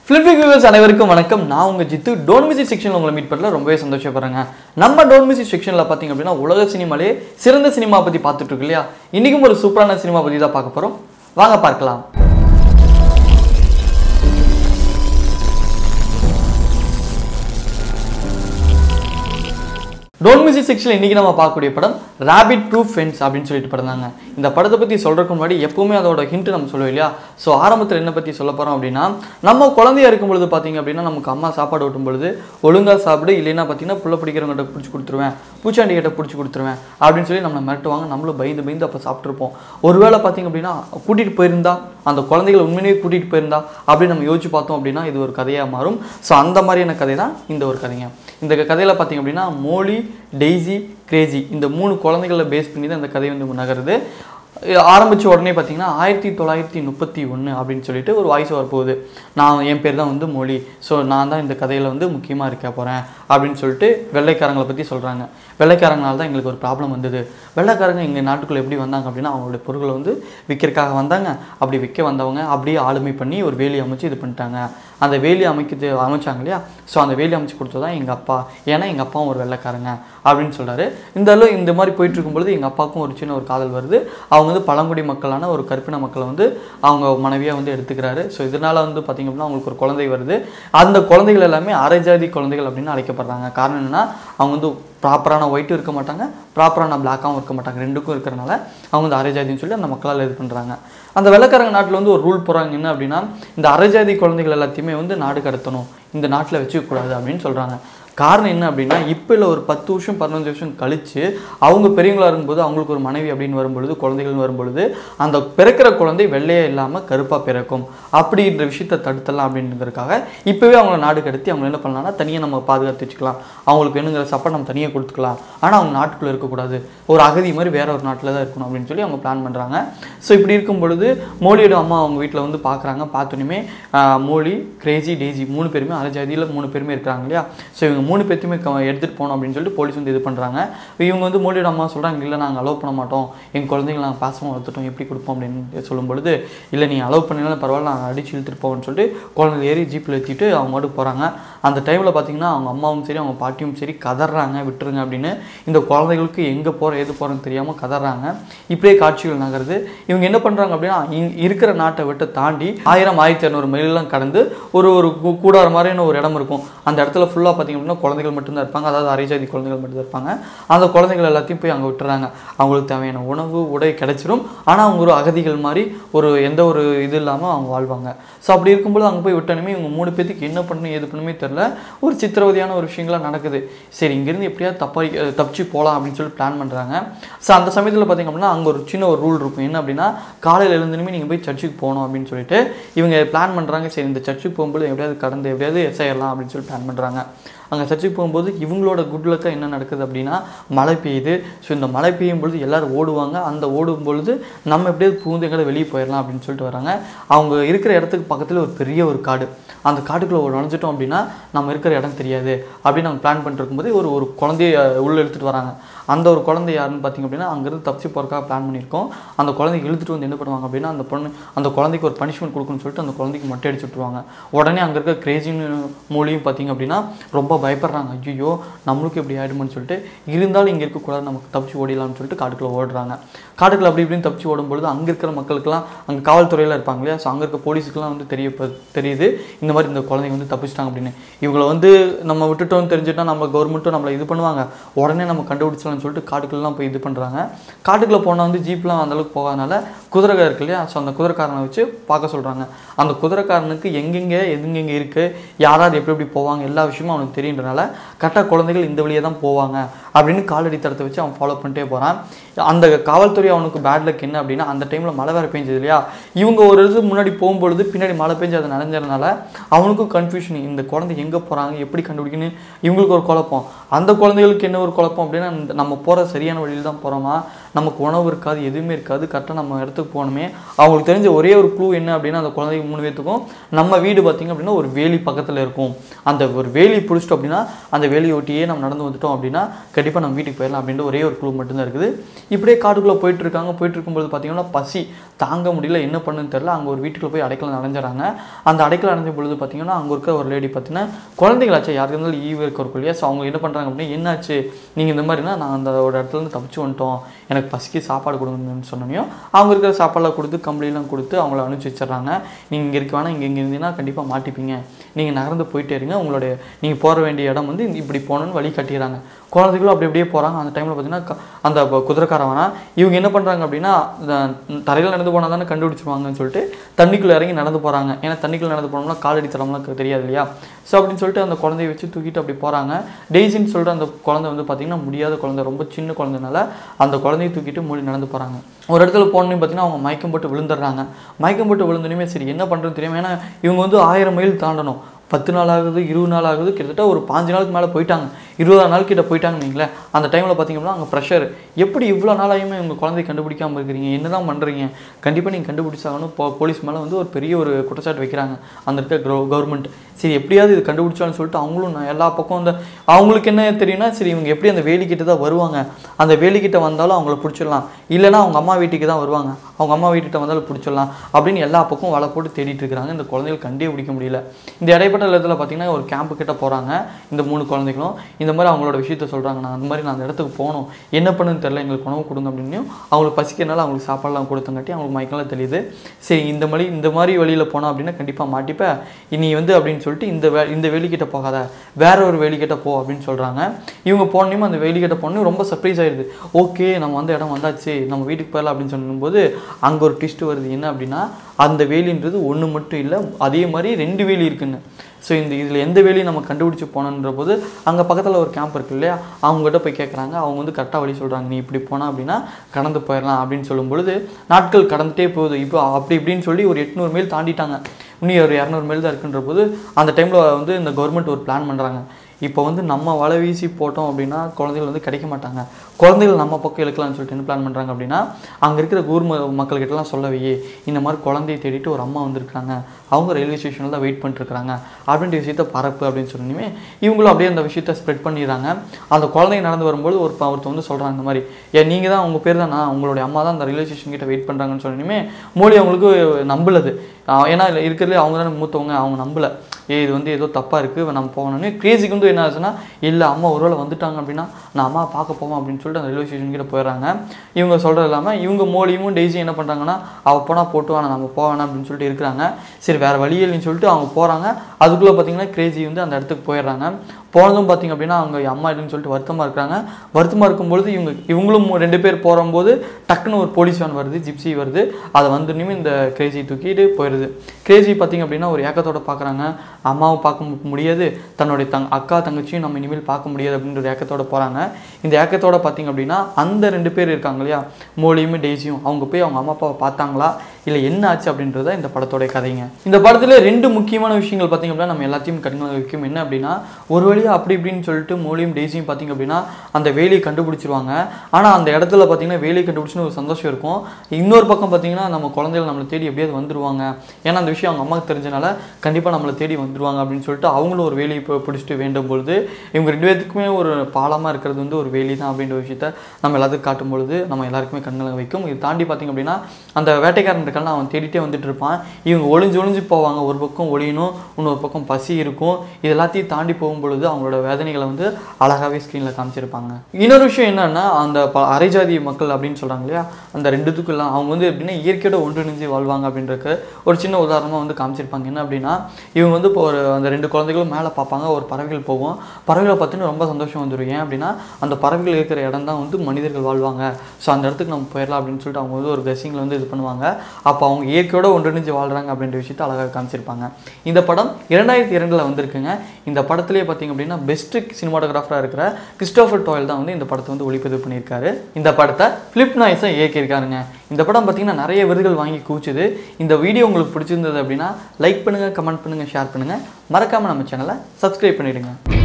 ஃபிலிப்பிக் viewers அனைவருக்கும் வணக்கம் நான் உங்கள் ஜித்து டோன் மியூசிக் செக்ஷனில் உங்களை மீட் பண்ணல ரொம்பவே சந்தோஷப்படுறேங்க நம்ம டோன் மியூசிக் செக்ஷனில் பார்த்தீங்க அப்படின்னா உலக சினிமாலே சிறந்த சினிமா பற்றி பார்த்துட்டு இருக்கு இல்லையா இன்றைக்கும் ஒரு சூப்பரான சினிமா பற்றி தான் பார்க்க போகிறோம் வாங்க பார்க்கலாம் டோன் மியூசிக் செக்ஷனில் இன்றைக்கி நம்ம பார்க்கக்கூடிய படம் ரேபிட் ப்ரூஃப் ஃபென்ஸ் அப்படின்னு சொல்லிட்டு படம் தாங்க இந்த படத்தை பற்றி சொல்கிறதுக்கு முன்னாடி எப்பவுமே அதோட ஹிண்ட் நம்ம சொல்லுவோம் இல்லையா ஸோ ஆரம்பத்தில் என்ன பற்றி சொல்ல போகிறோம் அப்படின்னா நம்ம குழந்தையா இருக்கும் பொழுது பார்த்தீங்க அப்படின்னா நமக்கு அம்மா சாப்பாடு ஊட்டும் பொழுது ஒழுங்காக சாப்பிடு இல்லைன்னா பார்த்தீங்கன்னா புள்ள பிடிக்கிறவங்ககிட்ட பிடிச்சி கொடுத்துருவேன் பூச்சாண்டி கிட்ட பிடிச்சி கொடுத்துருவேன் அப்படின்னு சொல்லி நம்மளை மிரட்டுவாங்க நம்மளும் பயந்து பயந்து அப்போ சாப்பிட்ருப்போம் ஒருவேளை பார்த்தீங்க அப்படின்னா கூட்டிகிட்டு போயிருந்தா அந்த குழந்தைகளை உண்மையிலேயே கூட்டிகிட்டு போயிருந்தா அப்படின்னு நம்ம யோசிச்சு பார்த்தோம் அப்படின்னா இது ஒரு கதையாக மாறும் ஸோ அந்த மாதிரியான கதை தான் இந்த ஒரு கதைங்க இந்த கதையில் பார்த்தீங்க அப்படின்னா மோலி டெய்ஸி கிரேஜி இந்த மூணு குழந்தைகளை பேஸ் பண்ணி தான் இந்த கதை வந்து நகருது ஆரம்பித்த உடனே பார்த்தீங்கன்னா ஆயிரத்தி தொள்ளாயிரத்தி முப்பத்தி ஒன்று அப்படின்னு சொல்லிட்டு ஒரு வாய்ஸ் ஓவர் போகுது நான் என் பேர் தான் வந்து மொழி ஸோ நான் தான் இந்த கதையில் வந்து முக்கியமாக இருக்க போகிறேன் அப்படின்னு சொல்லிட்டு வெள்ளைக்காரங்களை பற்றி சொல்கிறாங்க வெள்ளைக்காரங்களால தான் எங்களுக்கு ஒரு ப்ராப்ளம் வந்தது வெள்ளைக்காரங்க எங்கள் நாட்டுக்குள்ளே எப்படி வந்தாங்க அப்படின்னா அவங்களுடைய பொருட்களை வந்து விற்கிறதுக்காக வந்தாங்க அப்படி விற்க வந்தவங்க அப்படியே ஆளுமை பண்ணி ஒரு வேலி அமைச்சு இது பண்ணிட்டாங்க அந்த வேலி அமைக்கிறது அமைச்சாங்க இல்லையா ஸோ அந்த வேலி அமைச்சு கொடுத்தது தான் எங்கள் அப்பா ஏன்னா எங்கள் அப்பாவும் ஒரு வெள்ளைக்காரங்க அப்படின்னு சொல்கிறாரு இந்த அளவு இந்த மாதிரி போயிட்டு இருக்கும்பொழுது எங்கள் அப்பாவுக்கும் ஒரு சின்ன ஒரு காதல் வருது அவங்க வந்து பழங்குடி மக்களான ஒரு கற்பின மக்களை வந்து அவங்க மனைவியாக வந்து எடுத்துக்கிறாரு ஸோ இதனால் வந்து பார்த்திங்க அப்படின்னா அவங்களுக்கு ஒரு குழந்தை வருது அந்த குழந்தைகள் எல்லாமே அரைஜாதி குழந்தைகள் அப்படின்னு அழைக்கப்படுறாங்க காரணம் என்னென்னா அவங்க வந்து ப்ராப்பரான ஒயிட்டும் இருக்க மாட்டாங்க ப்ராப்பரான பிளாக்காகவும் இருக்க மாட்டாங்க ரெண்டுக்கும் இருக்கிறனால அவங்க வந்து அரைஜாதின்னு சொல்லி அந்த மக்களால் இது பண்ணுறாங்க அந்த வெள்ளக்காரங்க நாட்டில் வந்து ஒரு ரூல் போகிறாங்க என்ன அப்படின்னா இந்த அரைஜாதி குழந்தைகள் எல்லாத்தையுமே வந்து நாடு கடத்தணும் இந்த நாட்டில் வச்சுக்கக்கூடாது அப்படின்னு சொல்கிறாங்க காரணம் என்ன அப்படின்னா இப்போ இல்லை ஒரு பத்து வருஷம் பதினஞ்சு வருஷம் கழித்து அவங்க பெரியவங்களா இருக்கும்போது அவங்களுக்கு ஒரு மனைவி அப்படின்னு வரும்பொழுது குழந்தைகள் வரும்பொழுது அந்த பிறக்கிற குழந்தை வெள்ளையே இல்லாமல் கருப்பாக பிறக்கும் அப்படின்ற விஷயத்தை தடுத்தலாம் அப்படின்றதுக்காக இப்போவே அவங்கள நாடு கடத்தி அவங்க என்ன பண்ணலாம்னா தனியாக நம்ம பாதுகாத்து வச்சுக்கலாம் அவங்களுக்கு வேணுங்கிற சப்போர்ட் நம்ம தனியாக கொடுத்துக்கலாம் ஆனால் அவங்க நாட்டுக்குள்ளே இருக்கக்கூடாது ஒரு அகதி மாதிரி வேற ஒரு நாட்டில் தான் இருக்கணும் அப்படின்னு சொல்லி அவங்க பிளான் பண்ணுறாங்க ஸோ இப்படி இருக்கும் பொழுது மோலியோட அம்மா அவங்க வீட்டில் வந்து பார்க்குறாங்க பார்த்தோன்னே மோலி கிரேசி டேசி மூணு பேருமே அரைஜாதியில் மூணு பேருமே இருக்கிறாங்க இல்லையா ஸோ இவங்க மூணு பேர்த்தையுமே க எடுத்துகிட்டு போகணும் அப்படின்னு சொல்லிட்டு போலீஸ் வந்து இது பண்ணுறாங்க இவங்க வந்து மோடியோட அம்மா சொல்கிறாங்க இல்லை நாங்கள் அலோவ் பண்ண மாட்டோம் எங்கள் குழந்தைங்களை நாங்கள் பாசமாக வளர்த்துட்டோம் எப்படி கொடுப்போம் அப்படின்னு சொல்லும் பொழுது இல்லை நீ அலோவ் பண்ணினாலும் பரவாயில்ல நாங்கள் அடிச்சு இழுத்துட்டு போவோம்னு சொல்லிட்டு குழந்தை ஏறி ஜீப்பில் ஏற்றிட்டு அவங்க மட்டும் போகிறாங்க அந்த டைமில் பார்த்தீங்கன்னா அவங்க அம்மாவும் சரி அவங்க பாட்டியும் சரி கதறாங்க விட்டுருங்க அப்படின்னு இந்த குழந்தைகளுக்கு எங்கே போகிற எது போகிறோன்னு தெரியாமல் கதறாங்க இப்படியே காட்சிகள் நகருது இவங்க என்ன பண்ணுறாங்க அப்படின்னா இங்க இருக்கிற நாட்டை விட்டு தாண்டி ஆயிரம் ஆயிரத்தி இரநூறு மைலெலாம் கடந்து ஒரு ஒரு கூ- கூடார மாதிரியான ஒரு இடம் இருக்கும் அந்த இடத்துல ஃபுல்லாக பார்த்தீங்க அப்படின்னா குழந்தைகள் மட்டும்தான் இருப்பாங்க அதாவது அரைஜாதி குழந்தைகள் மட்டும்தான் இருப்பாங்க அந்த குழந்தைகள் எல்லாத்தையும் போய் அங்கே விட்டுறாங்க அவங்களுக்கு தேவையான உணவு உடை கிடைச்சிரும் ஆனால் அவங்க ஒரு அகதிகள் மாதிரி ஒரு எந்த ஒரு இது இல்லாமல் அவங்க வாழ்வாங்க ஸோ அப்படி இருக்கும்போது அங்கே போய் விட்டனுமே இவங்க மூணு பேத்துக்கு என்ன பண்ணணும் எது பண்ணணுமே தெரில ஒரு சித்திரவதையான ஒரு விஷயங்கள்லாம் நடக்குது சரி இங்கேருந்து எப்படியாவது தப்பாரி தப்பிச்சு போகலாம் அப்படின்னு சொல்லி பிளான் பண்ணுறாங்க ஸோ அந்த சமயத்தில் பார்த்தீங்க அப்படின்னா அங்கே ஒரு சின்ன ஒரு ரூல் இருக்கும் என்ன அப்படின்னா காலையில் எழுந்துனுமே நீங்கள் போய் சர்ச்சுக்கு போகணும் அப்படின்னு சொல்லிட்டு இவங்க பிளான் பண்ணுறாங்க சரி இந்த சர்ச்சுக்கு போகும்போது எப்படியாவது கடந்து எப்படியாவது எஸ்ஐயலாம் அப்படின்னு சொல்லி பிளான் பண்ணுறாங்க அங்கே சர்ச்சுக்கு போகும்போது இவங்களோட குட் லக்காக என்ன நடக்குது அப்படின்னா மழை பெய்யுது ஸோ இந்த மழை பெய்யும் பொழுது எல்லாரும் ஓடுவாங்க அந்த ஓடும் பொழுது நம்ம எப்படியாவது பூந்து எங்கேயாவது வெளியே போயிடலாம் அப்படின்னு சொல்லிட்டு வராங்க அவங்க இருக்கிற இடத்துக்கு பக்கத்தில் ஒரு பெரிய ஒரு காடு அந்த காட்டுக்குள்ளே ஒரு நுழைஞ்சிட்டோம் அப்படின்னா நம்ம இருக்கிற இடம் தெரியாது அப்படின்னு அவங்க பிளான் பண்ணிட்டு இருக்கும்போது ஒரு ஒரு குழந்தைய உள்ளே எடுத்துகிட்டு வராங்க அந்த ஒரு குழந்தை யாருன்னு பார்த்தீங்க அப்படின்னா அங்கேருந்து தப்பிச்சு போகிறக்காக பிளான் பண்ணியிருக்கோம் அந்த குழந்தைய இழுத்துட்டு வந்து என்ன பண்ணுவாங்க அப்படின்னா அந்த பொண்ணு அந்த குழந்தைக்கு ஒரு பனிஷ்மெண்ட் கொடுக்கணும்னு சொல்லிட்டு அந்த குழந்தைக்கு மட்டை அடிச்சு விட்ருவாங்க உடனே அங்கே இருக்க கிரேசின்னு மூலியும் பார்த்தீங்க அப்படின்னா ரொம்ப பயப்படுறாங்க ஐயோ நம்மளுக்கு இப்படி ஆயிடுமோன்னு சொல்லிட்டு இருந்தாலும் இங்கே இருக்கக்கூடாது நமக்கு தப்பிச்சு ஓடிடலாம்னு சொல்லிட்டு காட்டுக்குள்ளே ஓடுறாங்க காட்டுக்குள்ள அப்படி இப்படின்னு தப்பிச்சு ஓடும்பொழுது அங்கே இருக்கிற மக்களுக்கெல்லாம் அங்கே காவல்துறையில் இருப்பாங்க இல்லையா ஸோ அங்கே இருக்க போலீஸுக்கெல்லாம் வந்து தெரிய தெரியுது இந்த மாதிரி இந்த குழந்தைங்க வந்து தப்பிச்சிட்டாங்க அப்படின்னு இவங்களை வந்து நம்ம விட்டுட்டோம்னு தெரிஞ்சுட்டா நம்ம கவர்மெண்ட்டும் நம்மளை இது பண்ணுவாங்க உடனே நம்ம கண்டுபிடிச்சலாம்னு சொல்லிட்டு காட்டுக்குள்ளலாம் போய் இது பண்ணுறாங்க காட்டுக்குள்ளே போனால் வந்து ஜீப்லாம் அந்தளவுக்கு போகாதனால குதிரை இருக்கு இல்லையா ஸோ அந்த குதிரைக்காரனை வச்சு பார்க்க சொல்கிறாங்க அந்த குதிரைக்காரனுக்கு எங்கெங்கே எங்கெங்கே இருக்குது யாராவது எப்படி எப்படி போவாங்க எல்லா விஷயமும் அவனுக்கு தெரியுன்றனால கரெக்டாக குழந்தைகள் இந்த வழியே தான் போவாங்க அப்படின்னு காலடி தடத்தை வச்சு அவன் ஃபாலோ பண்ணிட்டே போகிறான் அந்த காவல்துறை அவனுக்கு பேட் லக் என்ன அப்படின்னா அந்த டைமில் மழை வேறு பெஞ்சது இல்லையா இவங்க ஒரு இது முன்னாடி போகும்பொழுது பின்னாடி மழை பெஞ்சு அதை நனைஞ்சதுனால அவனுக்கும் கன்ஃபியூஷன் இந்த குழந்தை எங்கே போகிறாங்க எப்படி கண்டுபிடிக்கணும் இவங்களுக்கு ஒரு குழப்பம் அந்த குழந்தைகளுக்கு என்ன ஒரு குழப்பம் அப்படின்னா இந்த நம்ம போகிற சரியான வழியில் தான் போகிறோமா நமக்கு உணவு இருக்காது எதுவுமே இருக்காது கரெக்டாக நம்ம இடத்துக்கு போகணுமே அவங்களுக்கு தெரிஞ்ச ஒரே ஒரு க்ளூ என்ன அப்படின்னா அந்த குழந்தைங்க மூணு பேர்த்துக்கும் நம்ம வீடு பார்த்திங்க அப்படின்னா ஒரு வேலி பக்கத்தில் இருக்கும் அந்த ஒரு வேலி பிடிச்சிட்டோம் அப்படின்னா அந்த வேலி ஒட்டியே நம்ம நடந்து வந்துட்டோம் அப்படின்னா கண்டிப்பாக நம்ம வீட்டுக்கு போயிடலாம் அப்படின்ற ஒரே ஒரு க்ளூ மட்டும்தான் இருக்குது இப்படியே காட்டுக்குள்ளே போயிட்டு இருக்காங்க போயிட்டு இருக்கும்போது பார்த்தீங்கன்னா பசி தாங்க முடியல என்ன பண்ணுன்னு தெரில அங்கே ஒரு வீட்டுக்குள்ள போய் அடைக்கலம் அடைஞ்சிடறாங்க அந்த அடைக்கலம் அடைஞ்ச பொழுது பார்த்தீங்கன்னா அங்கே இருக்கிற ஒரு லேடி பார்த்தீங்கன்னா குழந்தைகளாச்சு யாருக்கு இருந்தாலும் ஈவு இருக்கிற இல்லையா ஸோ அவங்க என்ன பண்ணுறாங்க அப்படின்னா என்னாச்சு நீங்கள் இந்த மாதிரினா நான் அந்த ஒரு இடத்துல இருந்து தப்பிச்சு வந்துட்டோம் எனக்கு பசிக்கு சாப்பாடு கொடுங்கன்னு சொன்னோனையும் அவங்க இருக்கிற சாப்பாடெலாம் கொடுத்து கம்பளிலாம் கொடுத்து அவங்கள அனுப்பிச்சி வச்சிடுறாங்க நீங்கள் இங்கே இருக்க வேணாம் இங்கே இங்கே இருந்தீங்கன்னா கண்டிப்பாக மாட்டிப்பீங்க நீங்கள் நகர்ந்து போயிட்டே இருங்க உங்களுடைய நீங்கள் போக வேண்டிய இடம் வந்து இந்த- இப்படி போகணுன்னு வழி கட்டிடுறாங்க குழந்தைகளும் அப்படி அப்படியே போகிறாங்க அந்த டைமில் பார்த்தீங்கன்னா க- அந்த ப- குதிரைக்காரவனா இவங்க என்ன பண்ணுறாங்க அப்படின்னா தரையில் நடந்து போனால் தானே கண்டுபிடிச்சிருவாங்கன்னு சொல்லிட்டு தண்ணிக்குள்ளே இறங்கி நடந்து போகிறாங்க ஏன்னா தண்ணிக்குள்ளே நடந்து போனோம்னா காலடி தரம்லாம் க- தெரியாது இல்லையா ஸோ அப்படின்னு சொல்லிட்டு அந்த குழந்தைய வச்சு தூக்கிட்டு அப்படி போகிறாங்க டெய்ஸின்னு சொல்லிட்டு அந்த குழந்தை வந்து பார்த்திங்கன்னா முடியாத குழந்தை ரொம்ப சின்ன குழந்தைனால அந்த குழந்தைய தூக்கிட்டு மூடி நடந்து போகிறாங்க ஒரு இடத்துல போனோன்னு பார்த்தீங்கன்னா அவங்க மயக்கம் போட்டு விழுந்துடுறாங்க மயக்கம் போட்டு விழுந்தோடனே சரி என்ன பண்ணுறதுன்னு தெரியாம ஏன்னா இவங்க வந்து ஆயிரம் மைல் தாண்டணும் பத்து நாள் ஆகுது இருபது நாள் ஆகுது கிட்டத்தட்ட ஒரு பாஞ்சு நாளுக்கு மேலே போயிட்டாங்க இருபதாம் நாள் கிட்ட போயிட்டாங்கன்னு வைங்களேன் அந்த டைமில் பார்த்தீங்கன்னா அங்கே ப்ரெஷர் எப்படி இவ்வளோ நாளாயுமே உங்கள் குழந்தைய கண்டுபிடிக்காம இருக்கிறீங்க என்ன தான் பண்ணுறீங்க கண்டிப்பாக நீங்கள் கண்டுபிடிச்சாகணும் போ போலீஸ் மேலே வந்து ஒரு பெரிய ஒரு குற்றச்சாட்டு வைக்கிறாங்க அந்த இருக்க கவ கவர்மெண்ட் சரி எப்படியாவது இது கண்டுபிடிச்சாலும் சொல்லிட்டு அவங்களும் நான் எல்லா பக்கம் அந்த அவங்களுக்கு என்ன தெரியும்னா சரி இவங்க எப்படி அந்த வேலிக்கிட்ட தான் வருவாங்க அந்த வேலிக்கிட்ட வந்தாலும் அவங்கள பிடிச்சிடலாம் இல்லைன்னா அவங்க அம்மா வீட்டுக்கு தான் வருவாங்க அவங்க அம்மா வீட்டுக்கிட்ட வந்தாலும் பிடிச்சிடலாம் அப்படின்னு எல்லா பக்கம் வலை போட்டு தேடிட்டு இருக்கிறாங்க இந்த குழந்தைகள் கண்டே பிடிக்க முடியல இந்த இடைப்பட்ட இடத்துல பார்த்தீங்கன்னா ஒரு கேம்ப் கிட்ட போகிறாங்க இந்த மூணு குழந்தைகளும் இந்த மாதிரி அவங்களோட விஷயத்த சொல்கிறாங்க நான் அந்த மாதிரி நான் அந்த இடத்துக்கு போகணும் என்ன பண்ணுன்னு தெரில எங்களுக்கு உணவு கொடுங்க அப்படின்னு அவங்களுக்கு பசிக்கிறனால அவங்களுக்கு சாப்பாடுலாம் கொடுத்தங்காட்டி அவங்களுக்கு மயக்கம்லாம் தெரியுது சரி இந்த மாதிரி இந்த மாதிரி வழியில் போனோம் அப்படின்னா கண்டிப்பாக மாட்டிப்ப இனி வந்து அப்படின்னு சொல்லிட்டு இந்த வே இந்த வேலிக்கிட்ட போகாத வேற ஒரு வேலிக்கிட்ட போ அப்படின்னு சொல்கிறாங்க இவங்க போனோம் அந்த வேலிக்கிட்ட போனோம் ரொம்ப சர்ப்ரைஸ் ஆயிடுது ஓகே நம்ம வந்து இடம் வந்தாச்சு நம்ம வீட்டுக்கு போயிடலாம் அப்படின்னு சொல்லும்போது அங்கே ஒரு ட்விஸ்ட் வருது என்ன அப்படின்னா அந்த வேலின்றது ஒன்று மட்டும் இல்லை அதே மாதிரி ரெண்டு வேலி இருக்குன்னு ஸோ இந்த இதில் எந்த வேலையும் நம்ம கண்டுபிடிச்சி போனோன்ற போது அங்கே பக்கத்தில் ஒரு கேம்ப் இருக்கு இல்லையா அவங்ககிட்ட போய் கேட்குறாங்க அவங்க வந்து கரெக்டாக வழி சொல்கிறாங்க நீ இப்படி போனா அப்படின்னா கடந்து போயிடலாம் அப்படின்னு சொல்லும் பொழுது நாட்கள் கடந்துட்டே போகுது இப்போ அப்படி இப்படின்னு சொல்லி ஒரு எட்நூறு மைல் தாண்டிட்டாங்க இன்னும் ஒரு இரநூறு மைல் தான் இருக்குன்ற போது அந்த டைமில் வந்து இந்த கவர்மெண்ட் ஒரு பிளான் பண்ணுறாங்க இப்போ வந்து நம்ம வலை வீசி போட்டோம் அப்படின்னா குழந்தைகள் வந்து கிடைக்க மாட்டாங்க குழந்தைகள் நம்ம பக்கம் இழுக்கலாம்னு சொல்லிட்டு என்ன பிளான் பண்ணுறாங்க அப்படின்னா அங்கே இருக்கிற ஊர் ம மக்கள்கிட்டலாம் சொல்லவையே இந்த மாதிரி குழந்தையை தேடிட்டு ஒரு அம்மா வந்திருக்காங்க அவங்க ரயில்வே ஸ்டேஷனில் தான் வெயிட் பண்ணிட்டுருக்காங்க அப்படின்ற விஷயத்த பரப்பு அப்படின்னு சொன்னோமே இவங்களும் அப்படியே அந்த விஷயத்த ஸ்ப்ரெட் பண்ணிடுறாங்க அந்த குழந்தைங்க நடந்து வரும்போது ஒரு ப- ஒருத்தர் வந்து சொல்கிறாங்க இந்த மாதிரி ஏன் நீங்கள் தான் உங்கள் பேர் தானா உங்களுடைய அம்மா தான் அந்த ரயில்வே ஸ்டேஷன் கிட்ட வெயிட் பண்ணுறாங்கன்னு சொன்னோமே மோடி அவங்களுக்கு நம்பலது ஆஹ் ஏன்னா இதுல இருக்கிறதுலே அவங்க தானே மூத்தவங்க அவங்க நம்பலை ஏ இது வந்து ஏதோ தப்பாக இருக்குது நம்ம போகணுன்னு கிரேசிக்கு வந்து என்ன ஆச்சுன்னா இல்லை அம்மா ஒருவேளை வந்துட்டாங்க அப்படின்னா நான் அம்மா பார்க்க போவோம் அப்படின்னு சொல்லிட்டு அந்த ரயில்வே ஸ்டேஷன் கிட்ட போயிடுறாங்க இவங்க சொல்கிறது இல்லாமல் இவங்க மோடியும் டெய்ஸியும் என்ன பண்ணுறாங்கன்னா அவள் போனால் போட்டு வேணாம் நம்ம போக வேணாம் அப்படின்னு சொல்லிட்டு இருக்கிறாங்க சரி வேறு வழி இல்லைன்னு சொல்லிட்டு அவங்க போகிறாங்க அதுக்குள்ளே பார்த்தீங்கன்னா கிரேசி வந்து அந்த இடத்துக்கு போயிடுறாங்க போனதும் பார்த்தீங்க அப்படின்னா அவங்க அம்மா இல்லைன்னு சொல்லிட்டு வருத்தமாக இருக்கிறாங்க வருத்தமாக இருக்கும்பொழுது இவங்க இவங்களும் ரெண்டு பேர் போகும்போது டக்குன்னு ஒரு போலீஸ் வேன் வருது ஜிப்சி வருது அதை வந்துனுமே இந்த கிரேசி தூக்கிட்டு போயிடுது கிரேசி பார்த்தீங்க அப்படின்னா ஒரு ஏக்கத்தோட பார்க்குறாங்க அம்மாவும் பார்க்க மு- முடியாது தன்னுடைய தங் அக்கா தங்கச்சியும் நம்ம இனிமேல் பார்க்க முடியாது அப்படின்ற ஒரு ஏக்கத்தோட போகிறாங்க இந்த ஏக்கத்தோட பார்த்தீங்க அப்படின்னா அந்த ரெண்டு பேர் இருக்காங்க இல்லையா மோலியும் டெய்ஸியும் அவங்க போய் அவங்க அம்மா அப்பாவை பார்த்தாங்களா இல்லை என்ன ஆச்சு அப்படின்றத இந்த படத்தோட கதைங்க இந்த படத்தில் ரெண்டு முக்கியமான விஷயங்கள் பார்த்தீங்க அப்படின்னா நம்ம எல்லாத்தையும் கண்கள் வைக்கும் என்ன அப்படின்னா ஒரு வழியாக அப்படி இப்படின்னு சொல்லிட்டு மோலியும் டெய்ஸியும் பார்த்தீங்க அப்படின்னா அந்த வேலையை கண்டுபிடிச்சிருவாங்க ஆனால் அந்த இடத்துல பார்த்தீங்கன்னா வேலையை கண்டுபிடிச்சுன்னு ஒரு சந்தோஷம் இருக்கும் இன்னொரு பக்கம் பார்த்தீங்கன்னா நம்ம குழந்தைகள் நம்மளை தேடி எப்படியாவது வந்துருவாங்க ஏன்னா அந்த விஷயம் அவங்க அம்மாவுக்கு தெரிஞ்சனால கண்டிப்பாக நம்மளை தேடி வந்துருவாங்க அப்படின்னு சொல்லிட்டு அவங்களும் ஒரு வேலையை இப்போ பிடிச்சிட்டு வேண்டும் பொழுது இவங்க ரெண்டு பேத்துக்குமே ஒரு பாலமாக இருக்கிறது வந்து ஒரு வேலி தான் அப்படின்ற விஷயத்த நம்ம எல்லாத்துக்கும் காட்டும் பொழுது நம்ம எல்லாருக்குமே கண்களை வைக்கும் இது தாண்டி பார்த்தீங்க அப்படின்னா அந்த வேட்டைக்காரன் இருக்கான அவன் தேடிட்டே வந்துட்டு இருப்பான் இவங்க ஒளிஞ்சு ஒளிஞ்சு போவாங்க ஒரு பக்கம் ஒளியணும் இன்னொரு பக்கம் பசி இருக்கும் இது எல்லாத்தையும் தாண்டி போகும் பொழுது அவங்களோட வேதனைகளை வந்து அழகாகவே ஸ்க்ரீனில் காமிச்சிருப்பாங்க இன்னொரு விஷயம் என்னன்னா அந்த ப அரைஜாதி மக்கள் அப்படின்னு சொல்கிறாங்க இல்லையா அந்த ரெண்டுத்துக்குலாம் அவங்க வந்து எப்படின்னா இயற்கையோட ஒன்றிணைஞ்சு வாழ்வாங்க அப்படின்றக்கு ஒரு சின்ன உதாரணமாக வந்து காமிச்சிருப்பாங்க என்ன அப்படின்னா இவங்க வந்து இப்போ ஒரு அந்த ரெண்டு குழந்தைகளும் மேலே பார்ப்பாங்க ஒரு பறவைகள் போகும் பறவைகளை பார்த்துன்னு ரொம்ப சந்தோஷம் வந்துடும் ஏன் அப்படின்னா அந்த பறவைகள் இருக்கிற இடம் தான் வந்து மனிதர்கள் வாழ்வாங்க ஸோ அந்த இடத்துக்கு நம்ம போயிடலாம் அப்படின்னு சொல்லிட்டு அவங்க வந்து ஒரு கெஸ்ஸிங்கில் வந்து இது பண்ணுவாங்க அப்போ அவங்க இயற்கையோட ஒன்றிணைஞ்சு வாழ்கிறாங்க அப்படின்ற விஷயத்தை அழகாக காமிச்சிருப்பாங்க இந்த படம் இரண்டாயிரத்தி இரண்டில் வந்திருக்குங்க இந்த படத்துலேயே பார்த்தீங்க அப்படின்னா பெஸ்ட் சினிமாட்டோகிராஃபராக இருக்கிற கிறிஸ்டோஃபர் டோயல் தான் வந்து இந்த படத்தை வந்து ஒளிப்பதிவு பண்ணியிருக்காரு இந்த படத்தை ஃபிலிப் நாய்ஸை இயக்கியிருக்காருங்க இந்த படம் பார்த்தீங்கன்னா நிறைய விருதுகள் வாங்கி கூச்சுது இந்த வீடியோ உங்களுக்கு பிடிச்சிருந்தது அப்படின்னா லைக் பண்ணுங்கள் கமெண்ட் பண்ணுங்கள் ஷேர் பண்ணுங்கள் மறக்காமல் நம்ம சேனலை சப்ஸ்கிரைப் பண்ணிவிடுங்க